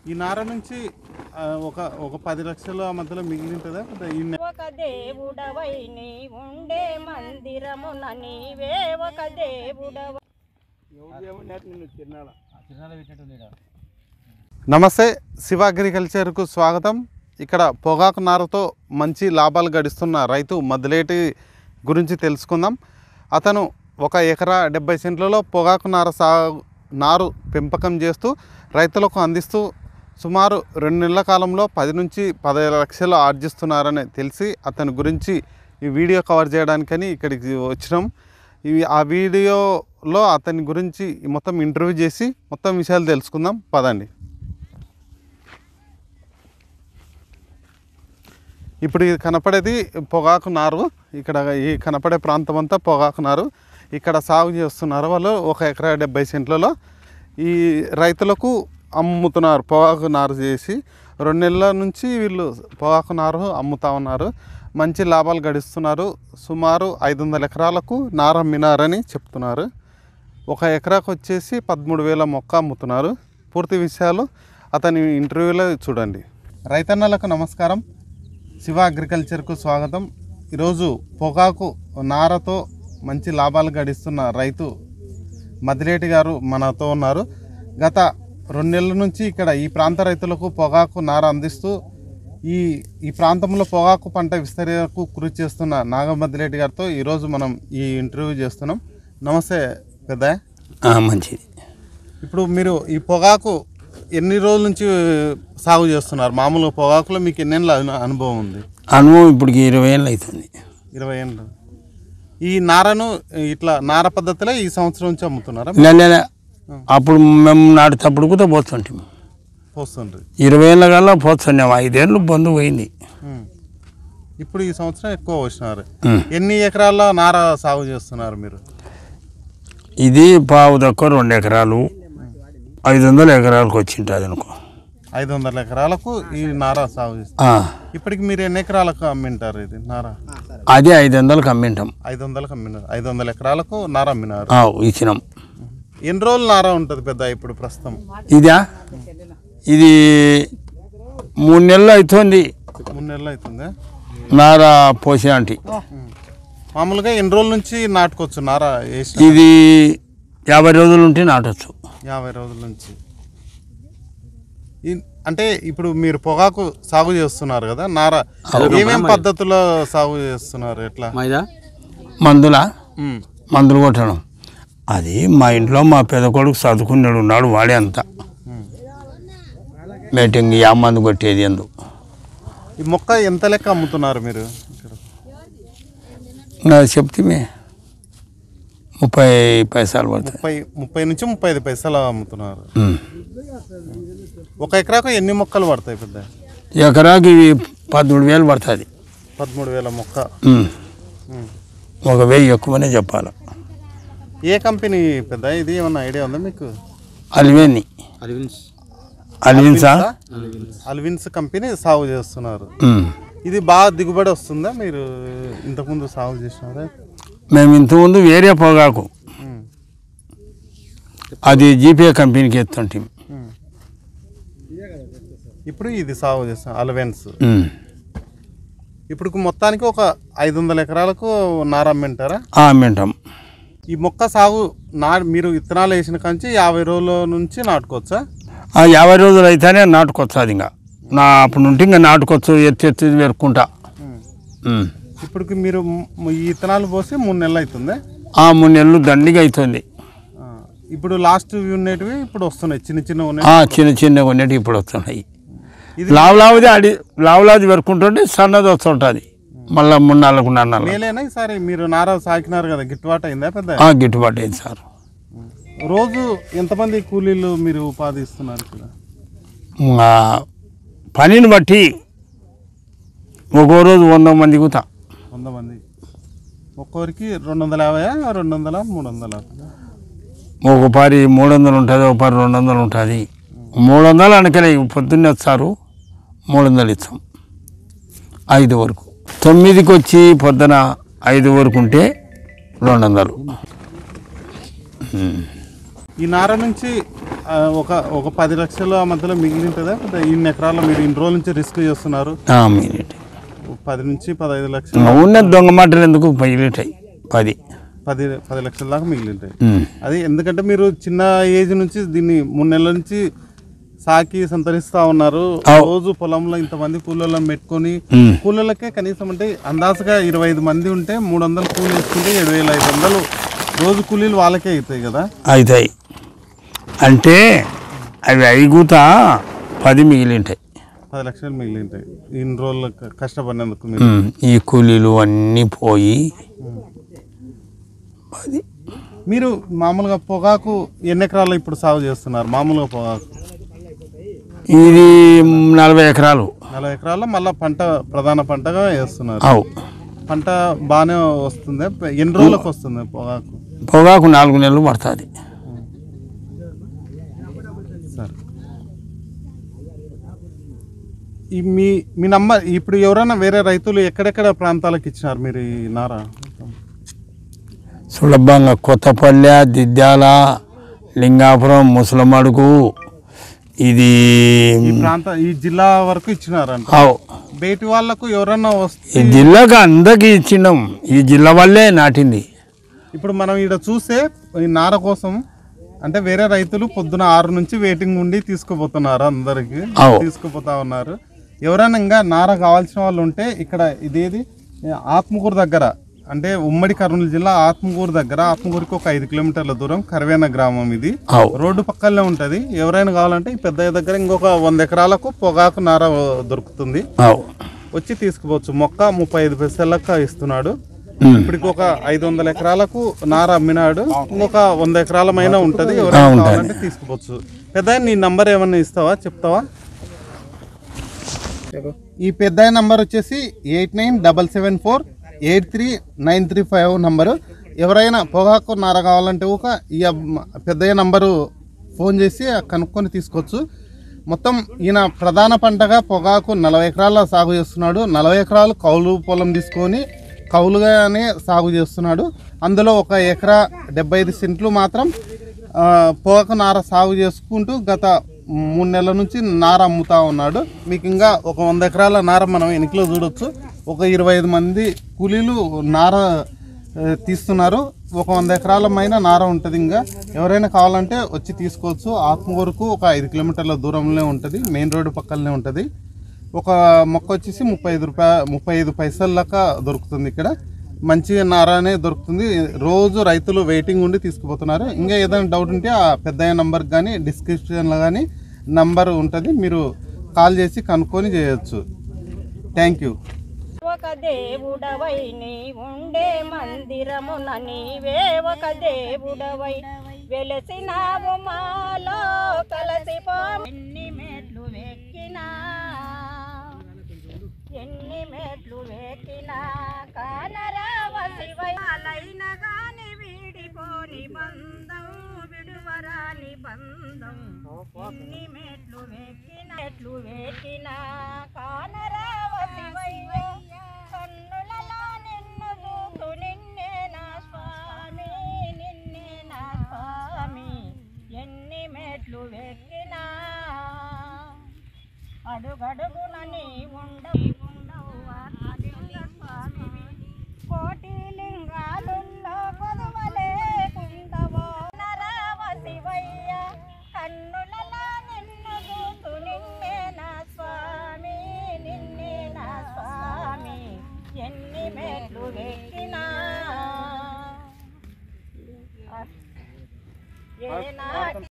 ఈ నార నుంచి ఆ, ఒక ఒక పది లక్షల మధ్యలో మిగిలి ఉంటుందా పెద్ద ఈ నె- ఒక దేవుడవై నీ ఉండే మందిరమున నీవే ఒక దేవుడవ నమస్తే శివ అగ్రికల్చర్కు స్వాగతం ఇక్కడ పొగాకు నారుతో మంచి లాభాలు గడిస్తున్న రైతు మదిలేటి గురించి తెలుసుకుందాం అతను ఒక ఎకరా డెబ్బై సెంట్లలో పొగాకు నార సాగు నారు పెంపకం చేస్తూ రైతులకు అందిస్తూ సుమారు రెండు నెలల కాలంలో పది నుంచి పదిహేను లక్షలు ఆర్జిస్తున్నారని తెలిసి అతని గురించి ఈ వీడియో కవర్ చేయడానికని ఇక్కడికి వచ్చినాం ఇవి ఆ వీడియోలో అతని గురించి మొత్తం ఇంటర్వ్యూ చేసి మొత్తం విషయాలు తెలుసుకుందాం పదండి ఇప్పుడు ఇది కనపడేది పొగాకు నారు ఇక్కడ ఈ కనపడే ప్రాంతం అంతా పొగాకు నారు ఇక్కడ సాగు చేస్తున్నారు వాళ్ళు ఒక ఎకరా డెబ్బై సెంట్లలో ఈ రైతులకు అమ్ముతున్నారు పొగాకు నారు చేసి రెండు నెలల నుంచి వీళ్ళు పొగాకు నారు అమ్ముతా ఉన్నారు మంచి లాభాలు గడిస్తున్నారు సుమారు ఐదు వందల ఎకరాలకు నారు అమ్మినారని చెప్తున్నారు ఒక ఎకరాకు వచ్చేసి పదమూడు వేల మొక్క అమ్ముతున్నారు పూర్తి విషయాలు అతని ఇంటర్వ్యూలో చూడండి రైతన్నలకు నమస్కారం శివ అగ్రికల్చర్కు స్వాగతం ఈరోజు పొగాకు నారతో మంచి లాభాలు గడిస్తున్న రైతు మదిలేటి గారు మనతో ఉన్నారు గత రెండు నెలల నుంచి ఇక్కడ ఈ ప్రాంత రైతులకు పొగాకు నార అందిస్తూ ఈ ఈ ప్రాంతంలో పొగాకు పంట విస్తరణకు కృషి చేస్తున్న నాగమదిరెడ్డి గారితో ఈరోజు మనం ఈ ఇంటర్వ్యూ చేస్తున్నాం నమస్తే పెద్ద ఆ, మంచిది ఇప్పుడు మీరు ఈ పొగాకు ఎన్ని రోజుల నుంచి సాగు చేస్తున్నారు మామూలుగా పొగాకులో మీకు ఎన్నేళ్ళ అను- అనుభవం ఉంది అనుభవం ఇప్పటికి ఇరవై ఏళ్ళు అవుతుంది ఇరవై ఏళ్ళు ఈ నారను ఇట్లా నార పద్ధతిలో ఈ సంవత్సరం నుంచి అమ్ముతున్నారా లే, లే, లే. అప్పుడు మేము నాటినప్పుడు కూడా పోతుంటాం పోస్తుండ్రి ఇరవై ఏళ్ళ కల్లా పోతున్నాం ఐదేళ్ళు బంధు పోయింది ఉం. ఇప్పుడు ఈ సంవత్సరం ఎక్కువ వచ్చినారు ఉం. ఎన్ని ఎకరాల్లో నార సాగు చేస్తున్నారు మీరు ఇది పావు తక్కువ రెండు ఎకరాలు ఐదు వందల ఎకరాలకు వచ్చింటుంది అనుకో ఐదు వందల ఎకరాలకు ఈ నార సాగు చేస్తారు ఆ, ఇప్పటికి మీరు ఎన్ని ఎకరాలకు అమ్మింటారు ఇది నార అది ఐదు వందలకు అమ్మింటాం ఐదు వందలకు అమ్మినారు ఐదు వందల ఎకరాలకు నార అమ్మినారు ఆ, ఇచ్చినాం ఎన్ని రోజులు నార ఉంటుంది పెద్ద ఇప్పుడు ప్రస్తుతం ఇదా ఇది మూడు నెలలు అవుతుంది మూడు నెలలు అవుతుంది నార పోసే అంటే మామూలుగా ఎన్ని రోజుల నుంచి నాటుకోవచ్చు నార వేసి ఇది యాభై రోజులు ఉంటే నాటొచ్చు యాభై రోజుల నుంచి ఈ- అంటే ఇప్పుడు మీరు పొగాకు సాగు చేస్తున్నారు కదా నార ఏమేం పద్ధతిలో సాగు చేస్తున్నారు ఎట్లా మందుల ఉమ్, మందులు కొట్టడం అది మా ఇంట్లో మా పెద్ద కొడుకు చదువుకున్నాడు ఉన్నాడు వాడే అంత ఉమ్. మీటింగ్ యా మందు కొట్టేది ఎందు ఈ మొక్క ఎంత లెక్క అమ్ముతున్నారు మీరు ఇక్కడ ఇంకా చెప్తే ముప్పై పైసలు పడతాయి ముప్పై ముప్పై నుంచి ముప్పై ఐదు పైసలు అమ్ముతున్నారు ఉమ్. ఒక ఎకరాకు ఎన్ని మొక్కలు పడతాయి పెద్ద ఎకరాకి ఇవి పదమూడు వేలు పడుతుంది పదమూడు వేల మొక్క ఉమ్. ఉమ్. ఒక వెయ్యి ఎక్కువనే చెప్పాలి ఏ కంపెనీ పెద్ద ఇది ఏమన్నా ఐడియా ఉందా మీకు అలివేని అలివిన్సా అల్విన్స్ కంపెనీ సాగు చేస్తున్నారు ఉమ్. ఇది బాగా దిగుబడి వస్తుందా మీరు ఇంతకుముందు సాగు చేసినారా మేము ఇంతకుముందు వేరే పొగాకు ఉమ్. అది జీపే కంపెనీకి ఎత్తుంటాం ఉమ్. ఇప్పుడు ఇది సాగు చేస్తాం అలవెన్స్ ఉమ్. ఇప్పుడు మొత్తానికి ఒక ఐదు వందల ఎకరాలకు నారమ్మింటారా ఆ, అమ్మింటాం ఈ మొక్క సాగు నా మీరు విత్తనాలు వేసిన కాంచి యాభై రోజుల నుంచి నాటుకోవచ్చా ఆ యాభై రోజులు అయితేనే నాటుకొచ్చు అది ఇంకా నా అప్పుడు నుండి ఇంకా నాటుకొచ్చు ఎత్తి ఎత్తి పెరుక్కుంటా ఉమ్. ఇప్పటికి మీరు మ్- ఈ విత్తనాలు పోసి మూడు నెలలు అవుతుంది ఆ మూడు నెలలు దండిగా అవుతుంది ఆ, ఇప్పుడు లాస్ట్ ఉన్నటివి ఇప్పుడు వస్తున్నాయి చిన్న చిన్న ఉన్నాయి ఆ చిన్న చిన్న కొన్నిటి ఇప్పుడు వస్తున్నాయి ఇది లావులావుది అడి లావులాది పెరుక్కుంటుంటే సన్నది వస్తుంటుంది మళ్ళీ మూడు నాలుగు నాలుగు మేలేనా ఈసారి మీరు నార సాకినారు కదా గిట్టుబాటు అయిందా పెద్ద ఆ, గిట్టుబాటు అయింది సార్ రోజు ఎంతమంది కూలీలు మీరు ఉపాధి ఇస్తున్నారు ఇక్కడ ఆ, పనిని బట్టి ఒక్కో రోజు వంద మంది కూతా వంద మంది ఒక్కొరికి రెండు వందల యాభై రెండు వందల మూడు వందల ఒక పారి మూడు వందలు ఉంటుంది ఒక పారి రెండు వందలు ఉంటుంది మూడు వందలు అనకలే పొద్దున్నే వస్తారు మూడు వందలు ఇస్తాం ఐదు వరకు తొమ్మిదికి వచ్చి పొద్దున ఐదు వరకు ఉంటే రెండు వందలు ఈ నార నుంచి ఆ, ఒక ఒక పది లక్షల మధ్యలో మిగిలి ఉంటుందా లేదా ఇన్ని ఎకరాల్లో మీరు ఇన్ని రోజుల నుంచి రిస్క్ చేస్తున్నారు ఆ, మిగిలిటాయి పది నుంచి పదహైదు లక్షలు ఉన్న దొంగ మాటలు ఎందుకు మిగిలిటాయి పది పది పది లక్షల దాకా మిగిలి ఉంటాయి ఉమ్. అది ఎందుకంటే మీరు చిన్న ఏజ్ నుంచి దీన్ని మూడు నెలల నుంచి సాకి సంతరిస్తా ఉన్నారు అవు. రోజు పొలంలో ఇంతమంది కూలీలను పెట్టుకొని ఉమ్. కూలీలకే కనీసం అంటే అందాజుగా ఇరవై ఐదు మంది ఉంటే మూడు వందలు కూలీ వేసుకుంటే ఏడు వేల ఐదు వందలు రోజు కూలీలు వాళ్ళకే అవుతాయి కదా అవుతాయి అంటే అవి అయిగుతా పది మిగిలింటాయి పది లక్షలు మిగిలి ఉంటాయి ఇన్ని రోజులు క- కష్టపడినందుకు మీరు ఉమ్. ఈ కూలీలు అన్నీ పోయి పది మీరు మామూలుగా పొగాకు ఎన్ని ఎకరాలు ఇప్పుడు సాగు చేస్తున్నారు మామూలుగా పొగాకు ఇది నలభై ఎకరాలు నలభై ఎకరాల్లో మళ్ళీ పంట ప్రధాన పంటగా వేస్తున్నారు అవు పంట బాగానే వస్తుంది ఎన్ని రోజులకు వస్తుంది పొగాకు పొగాకు నాలుగు నెలలు పడుతుంది సరే ఈ మీ మీ నంబర్ ఇప్పుడు ఎవరైనా వేరే రైతులు ఎక్కడెక్కడ ప్రాంతాలకు ఇచ్చినారు మీరు ఈ నార సులభంగా కొత్తపల్లె దిద్యాల లింగాపురం ముసలమడుగు ఇది ఈ ప్రాంత ఈ జిల్లా వరకు ఇచ్చినారంట అవు బయటి వాళ్ళకు ఎవరన్నా వస్తే ఈ జిల్లాకు అందరికి ఇచ్చినాం ఈ జిల్లా వల్లే నాటింది ఇప్పుడు మనం ఇక్కడ చూస్తే ఈ నార కోసం అంటే వేరే రైతులు పొద్దున ఆరు నుంచి వెయిటింగ్ ఉండి తీసుకుపోతున్నారు అందరికి అవు. తీసుకుపోతా ఉన్నారు ఎవరైనా ఇంకా నార కావాల్సిన వాళ్ళు ఉంటే ఇక్కడ ఇదేది ఆత్మకూరు దగ్గర అంటే ఉమ్మడి కర్నూలు జిల్లా ఆత్మకూరు దగ్గర ఆత్మకూరుకి ఒక ఐదు కిలోమీటర్ల దూరం కరివేన గ్రామం ఇది అవు రోడ్డు పక్కనే ఉంటది ఎవరైనా కావాలంటే ఈ పెద్దయ్య దగ్గర ఇంకొక వంద ఎకరాలకు పొగాకు నార దొరుకుతుంది అవు వచ్చి తీసుకుపోవచ్చు మొక్క ముప్పై ఐదు పైసలక ఇస్తున్నాడు ఉమ్. ఇప్పటికి ఒక ఐదు వందల ఎకరాలకు నార అమ్మినాడు ఇంకొక వంద ఎకరాలమైన ఉంటది ఆ, ఎవరైనా ఉంటది. కావాలంటే తీసుకోవచ్చు పెద్ద నీ నంబర్ ఏమన్నా ఇస్తావా చెప్తావా ఈ పెద్ద నంబర్ వచ్చేసి eight nine double seven four eight three nine three five number ఎవరైనా పొగాకు నార కావాలంటే ఒక ఈ అమ్మ- పెద్దయ్య నంబరు ఫోన్ చేసి కనుక్కొని తీసుకోవచ్చు మొత్తం ఈయన ప్రధాన పంటగా పొగాకు నలభై ఎకరాల సాగు చేస్తున్నాడు నలభై ఎకరాలు కౌలు పొలం తీసుకొని కౌలుగానే సాగు చేస్తున్నాడు అందులో ఒక ఎకరా డెబ్బై ఐదు సెంట్లు మాత్రం ఆ, పొగాకు నార సాగు చేసుకుంటూ గత మూడు నెలల నుంచి నార అమ్ముతా ఉన్నాడు మీకు ఇంకా ఒక వంద ఎకరాల నార మనం ఎన్నికలో చూడొచ్చు ఒక ఇరవై ఐదు మంది కూలీలు నార ఆ, తీస్తున్నారు ఒక వంద ఎకరాల పైన నార ఉంటుంది ఇంకా ఎవరైనా కావాలంటే వచ్చి తీసుకోవచ్చు ఆత్మకూరుకు ఒక ఐదు కిలోమీటర్ల దూరంలో ఉంటుంది మెయిన్ రోడ్డు పక్కనే ఉంటుంది ఒక మొక్క వచ్చేసి ముప్పై ఐదు రూపాయ ముప్పై ఐదు పైసల లెక్క దొరుకుతుంది ఇక్కడ మంచి నార అనే దొరుకుతుంది రోజు రైతులు వెయిటింగ్ ఉండి తీసుకుపోతున్నారు ఇంకా ఏదైనా డౌట్ ఉంటే ఆ పెద్ద నంబర్ కానీ డిస్క్రిప్షన్లో కానీ నంబర్ ఉంటుంది మీరు కాల్ చేసి కనుక్కొని చేయొచ్చు థ్యాంక్ యూ ఒక దేవుడవై నీ ఉండే మందిరమున నీవే ఒక దేవుడవై వెలసినావు మాలో కలసిపో ఎన్ని మెట్లు వెక్కినా ఎన్ని మెట్లు వెక్కినా కానరావ శివయాలైన గాని వీడిపోని బంధం విడువరాని బంధం ఎన్ని మెట్లు వెక్కిన మెట్లు వెక్కినా కానరావ శివయ్య కన్నులలో నిన్ను చూసు నిన్నే నా స్వామి నిన్నే నా స్వామి ఎన్ని మెట్లు వెక్కినా అడుగడుగున నీ ఉండవు ఉండవు ఆత్మలింగ స్వామివి కోటి లింగాలుల్లో కొదవలేకుండవో నరావ శివయ్య కన్నులలో నిన్ను చూసు నిన్నే నా స్వామి నిన్నే నా స్వామి ఎన్ని మెట్లు వెక్కినా ఏ నాటి